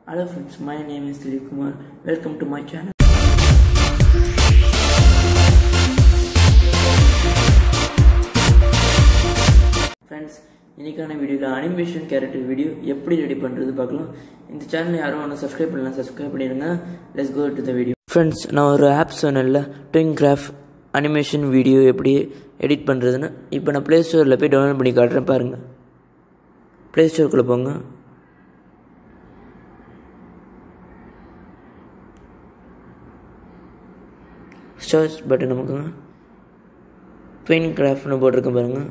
Hello friends, my name is Dilip Kumar. Welcome to my channel. Friends இன்றைக்கான வீடியோவில் animation character video எப்படி ready பண்ணுறது பார்க்கலாம் இந்த சேனலை யாரும் ஒன்று சப்ஸ்கிரைப் பண்ணலாம் சப்ஸ்கிரைப் பண்ணிடுங்க let's go to the video friends நான் ஒரு ஆப் சொன்னேன்ல ட்விங் கிராஃப் அனிமேஷன் வீடியோ எப்படி எடிட் பண்ணுறதுன்னு இப்போ நான் ப்ளே ஸ்டோரில் போய் டவுன்லோட் பண்ணி காட்டுறேன் பாருங்கள் ப்ளே ஸ்டோருக்குள்ளே போங்க சர்ச் பட்டன் நமக்குங்க ட்வின் கிராஃப்ட்னு போட்டிருக்கேன் பாருங்கள்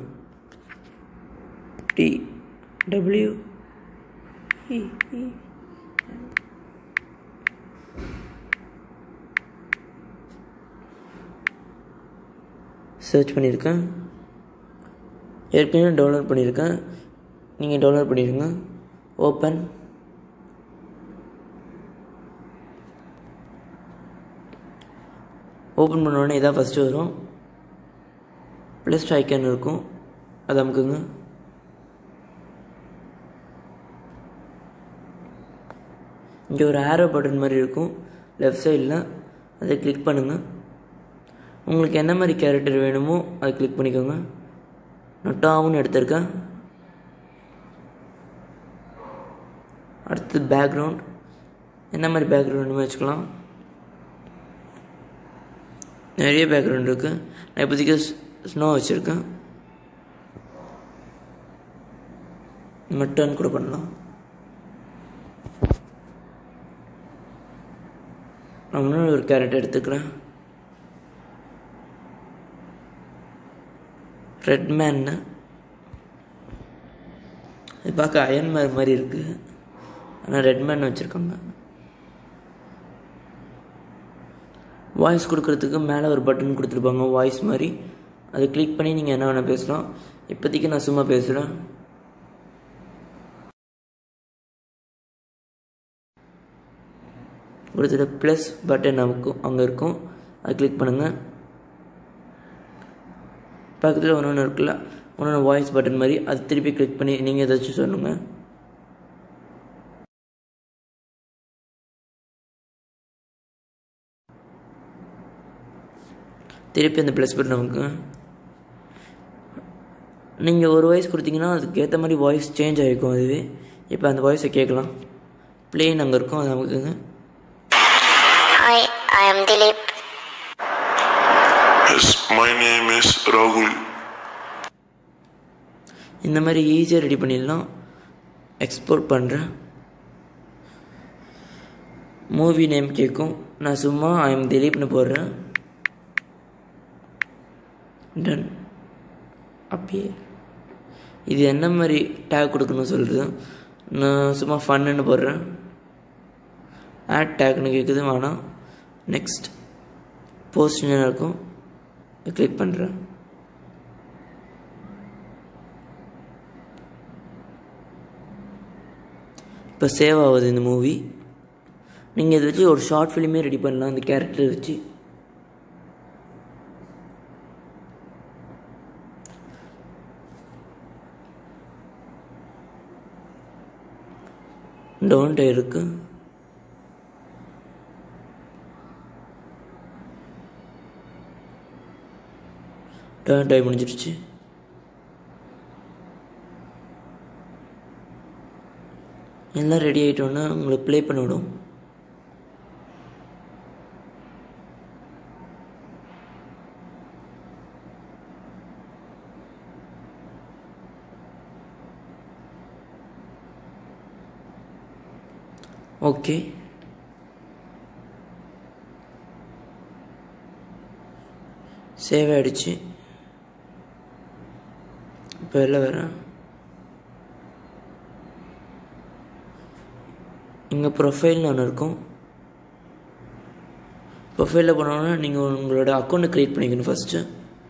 டி டபிள்யூ சர்ச் பண்ணியிருக்கேன் ஏற்கனவே டவுன்லோட் பண்ணியிருக்கேன் நீங்கள் டவுன்லோட் பண்ணிடுங்க ஓப்பன் ஓப்பன் பண்ண உடனே இதான் ஃபஸ்ட்டு வரும் ப்ளஸ் ஐக்கன் இருக்கும் அது அமுக்குங்க இங்கே ஒரு ஆரோ பட்டன் மாதிரி இருக்கும் லெஃப்ட் சைடில் அதை கிளிக் பண்ணுங்கள் உங்களுக்கு என்ன மாதிரி கேரக்டர் வேணுமோ அதை கிளிக் பண்ணிக்கோங்க நான் டாம்னு எடுத்திருக்கேன் அடுத்து பேக்ரவுண்ட் என்ன மாதிரி பேக்ரவுண்ட் வேணுமோ வச்சுக்கலாம் நிறைய பேக்ரவுண்ட் இருக்குது நான் இப்போதைக்கு ஸ்னோ வச்சுருக்கேன் நம்ம டர்ன் கூட பண்ணலாம் நான் இன்னொரு ஒரு கேரட் எடுத்துக்கிறேன் ரெட் மேன்னு இது பார்க்க அயன் மேர் மாதிரி இருக்குது ஆனால் ரெட் மேன் வச்சுருக்காங்க வாய்ஸ் கொடுக்குறதுக்கு மேலே ஒரு பட்டன் கொடுத்துருப்பாங்க வாய்ஸ் மாதிரி அதை கிளிக் பண்ணி நீங்கள் என்ன வேணால் பேசலாம் இப்போதைக்கு நான் சும்மா பேசுகிறேன் ஒரு தடவை ப்ளஸ் பட்டன் நமக்கு அங்கே இருக்கும் அதை கிளிக் பண்ணுங்கள் பக்கத்தில் ஒன்று ஒன்று இருக்குல்ல ஒன்று வாய்ஸ் பட்டன் மாதிரி அது திருப்பி கிளிக் பண்ணி நீங்கள் ஏதாச்சும் சொல்லுங்க திருப்பி அந்த ப்ளஸ் பட்டன் நமக்கு நீங்கள் ஒரு வாய்ஸ் கொடுத்தீங்கன்னா அதுக்கு ஏற்ற மாதிரி வாய்ஸ் சேஞ்ச் ஆகிருக்கும் அதுவே இப்போ அந்த வாய்ஸை கேட்கலாம் பிளேன் அங்கே இருக்கும் அது நமக்குங்க Hi, I am Dilip. Yes, my name is Rahul. இந்த மாதிரி ஈஸியாக ரெடி பண்ணிடலாம் எக்ஸ்போர்ட் பண்ணுறேன் மூவி நேம் கேட்கும் நான் சும்மா ஐ எம் திலீப்னு போடுறேன் டன் அப்படியே இது என்ன மாதிரி டேக் கொடுக்கணும்னு சொல்கிறது நான் சும்மா ஃபன்னுன்னு போடுறேன் ஆட் டேக்னு கேட்குது வேணாம் நெக்ஸ்ட் போஸ்ட் இருக்கும் கிளிக் பண்ணுறேன் இப்போ சேவ் ஆகுது இந்த மூவி நீங்கள் இதை வச்சு ஒரு ஷார்ட் ஃபிலிமே ரெடி பண்ணலாம் இந்த கேரக்டரை வச்சு டோன்ட் இருக்கு டேர்ன் டைம் முடிஞ்சிருச்சு எல்லாம் ரெடி ஆகிட்டோன்னா உங்களை ப்ளே பண்ண விடும் ஓகே சேவ் ஆகிடுச்சு இப்போ வெளில வரேன் இங்கே ப்ரொஃபைல்னு ஒன்று இருக்கும் ப்ரொஃபைலில் போனோன்னா நீங்கள் உங்களோட அக்கௌண்ட்டை க்ரியேட் பண்ணிக்கணும் ஃபஸ்ட்டு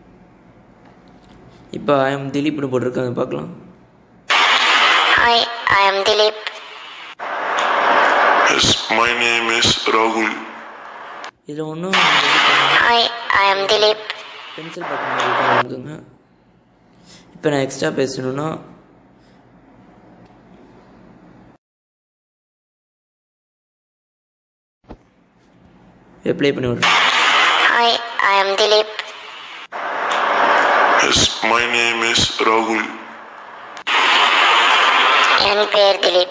இப்போ ஐ எம் திலீப்னு போட்டிருக்காங்க பார்க்கலாம் Hi, I am Dilip. Yes, my name is Rahul. இதில் ஒன்றும் Hi, I am Dilip. Pencil button இருக்குங்க இப்போ நான் எக்ஸ்ட்ரா பேசணுன்னா ப்ளே பண்ணி விட்றேன் Hi, I am Dilip. Yes, my name is Rahul. என் பெயர் திலீப்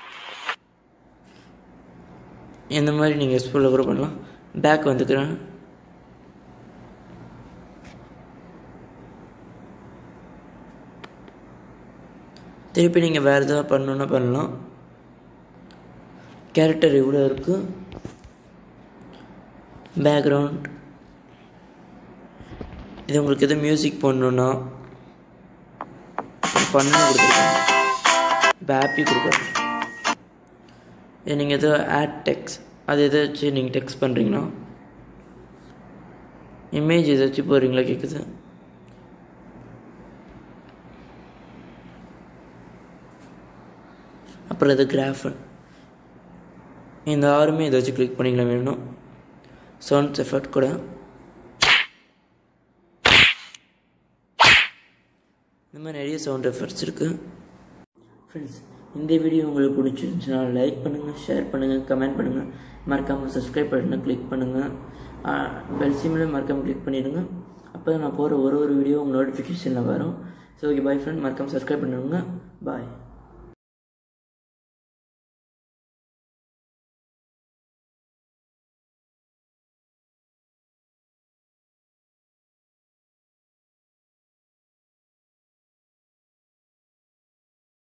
இந்த மாதிரி நீங்கள் ஸ்கூலில் கூட பண்ணலாம் பேக் வந்துக்கிறேன் திருப்பி நீங்கள் வேறு எதாவது பண்ணணுன்னா பண்ணலாம் கேரக்டர் இவ்வளோ இருக்குது பேக்ரவுண்ட் இது உங்களுக்கு எதுவும் மியூசிக் போடணுன்னா பண்ணு கொடுத்துருக்கேன் இப்போ ஹாப்பி கொடுக்குறேன் இது நீங்கள் எதோ ஆட் டெக்ஸ் அது எதாச்சும் நீங்கள் டெக்ஸ்ட் பண்ணுறீங்கன்னா இமேஜ் ஏதாச்சும் போடுறீங்களா கேட்குது அப்புறம் இது கிராஃபு இந்த ஆறுமே ஏதாச்சும் கிளிக் பண்ணிக்கலாம் வேணும் சவுண்ட்ஸ் எஃபர்ட் கூட இந்த மாதிரி நிறைய சவுண்ட் எஃபர்ட்ஸ் இருக்குது ஃப்ரெண்ட்ஸ் இந்த வீடியோ உங்களுக்கு பிடிச்சிருந்துச்சுன்னா லைக் பண்ணுங்கள் ஷேர் பண்ணுங்கள் கமெண்ட் பண்ணுங்கள் மறக்காமல் சப்ஸ்கிரைப் பட்டனை கிளிக் பண்ணுங்கள் பெல் சிம்மில் மறக்காமல் கிளிக் பண்ணிடுங்க அப்போ தான் நான் போகிற ஒரு ஒரு வீடியோ உங்கள் நோட்டிஃபிகேஷனில் வரும் ஸோ ஓகே பாய் ஃப்ரெண்ட் மறக்காமல் சப்ஸ்கிரைப் பண்ணுங்க பாய்